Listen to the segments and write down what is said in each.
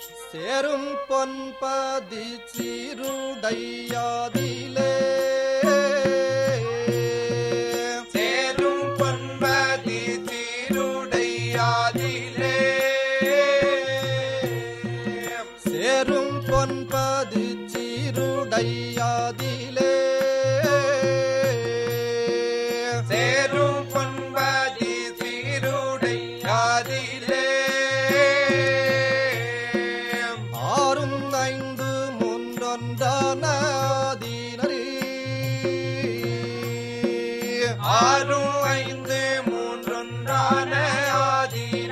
சேரும் பொன்பதி சீருடையாதிலே சேரும் பொன்பதி தீருடையாதிலே சேரும் பொன்பதி சீருடையாதிலே சேரும் பொன்பதி தீருடையாதிலே ஆறும் ஐந்து மூன்றொன்றானதினரே ஆறு ஐந்து மூன்றொன்றான ஆதீன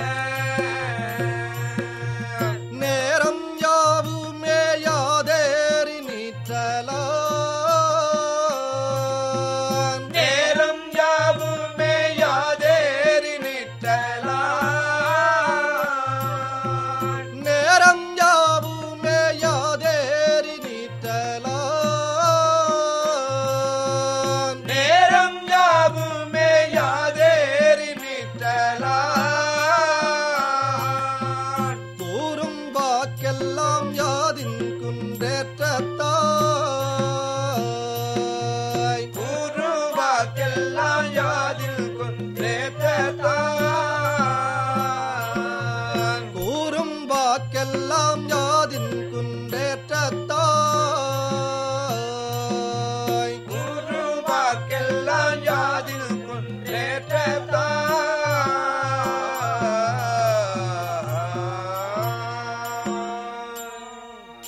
நேரம் யாவுமே யாதேறி நீற்றலான் நேரம் யாவுமே யாதேறி நிற்றலா நேரம் யாவுமே யாதேறி நீற்றலான் நேரம் யாவுமே யாதேறி நிற்றலா கூறும் வாக்கெல்லாம் யாதின் குன்றேற்றத்தாய் கூறுவாக்கெல்லாம் யாதில் கொன்றேத்தான் கூறும் வாக்கெல்லாம் யாதின் குன்றேற்றத்தாய் கூறுவாக்கெல்லாம் யாதில் கொன்றேத்தான்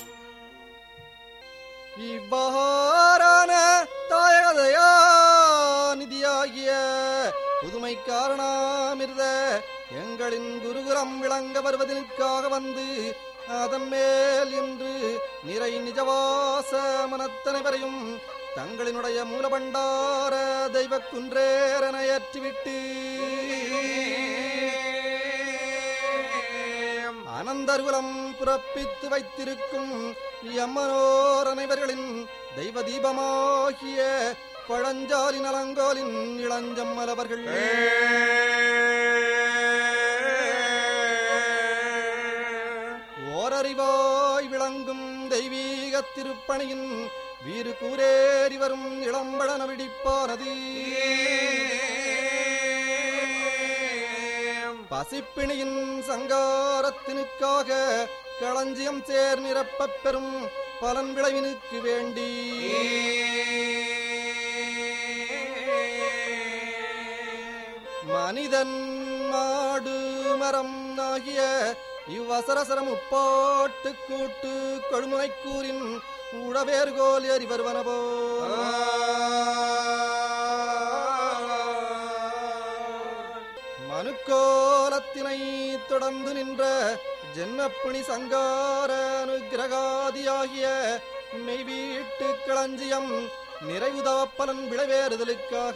இவ்வாறான தாயகதையா நிதியாகிய புதுமை காரணமிருத எங்களின் குருகுலம் விளங்க வருவதற்காக வந்து அதன் மேல் என்று நிறை நிஜவாச மனத்தனைவரையும் தங்களினுடைய மூலபண்டார தெய்வ குன்றேரன ஏற்றிவிட்டு அனந்தர்குலம் புறப்பித்து வைத்திருக்கும் எம்மனோர் அனைவர்களின் தெய்வ தீபமாகிய பழஞ்சாலி நலங்கோலின் இளஞ்சம்மலவர்கள் ஓரறிவாய் விளங்கும் தெய்வீக திருப்பணியின் வீறு கூரேறி வரும் இளம்பழன விடிப்பானது பசிப்பிணியின் சங்காரத்தினுக்காக களஞ்சியம் சேர் நிரப்பப் பெறும் பலன் விளைவினுக்கு வேண்டி மனிதன் மாடு மரம் ஆகிய இவ்வசரசரம் உப்பாட்டு கூட்டு கொழுமுனை கூறின் உடவேர்கோல் ஏறி வருவன போல் மனுக்கோலத்தினை தொடர்ந்து நின்ற ஜென்மப்பிணி சங்கார அனுகிரகாதியாகிய மெய்வீட்டு களஞ்சியம் நிறைவுதவ பலன் விளைவேறுதலுக்காக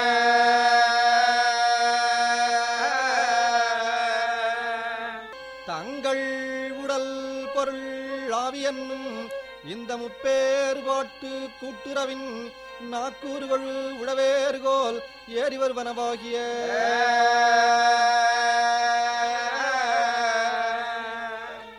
தங்கள் உடல் பொருள் ஆவி என்னும் இந்த முப்பேறுபாட்டு கூட்டுறவின் நாக்கூறுகள் உடவேறுகோல் ஏறி வருவனவாகிய